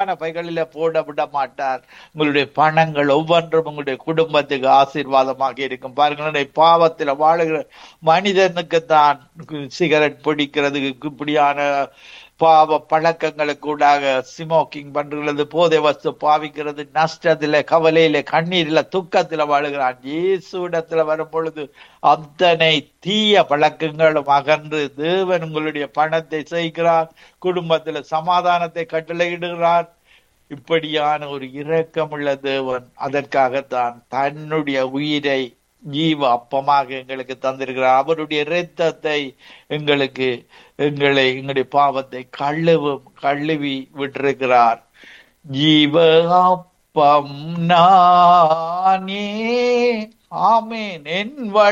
தவறான பைகளில போட விட மாட்டார் உங்களுடைய பணங்கள் ஒவ்வொன்றும் உங்களுடைய குடும்பத்துக்கு ஆசீர்வாதமாக இருக்கும் பாருங்களேன் பாவத்துல வாழுகிற மனிதனுக்கு தான் சிகரெட் பிடிக்கிறதுக்கு இப்படியான பாவ பழக்கங்களுக்கு கூடாக ஸ்மோக்கிங் பண்றது போதை வஸ்து பாவிக்கிறது நஷ்டத்துல கவலையில கண்ணீர்ல துக்கத்துல வாழுகிறான் இயேசுடத்துல வரும் பொழுது அத்தனை தீய பழக்கங்களும் அகன்று தேவன் உங்களுடைய பணத்தை செய்கிறார் குடும்பத்துல சமாதானத்தை கட்டளையிடுகிறார் இப்படியான ஒரு இரக்கமுள்ள தேவன் அதற்காகத்தான் தன்னுடைய உயிரை ஜீவ அப்பமாக எங்களுக்கு தந்திருக்கிறார் அவருடைய இரத்தத்தை எங்களுக்கு எங்களை எங்களுடைய பாவத்தை கழுவும் கழுவி விட்டிருக்கிறார் ஜீவ அப்பம் நானே ஆமேன் என்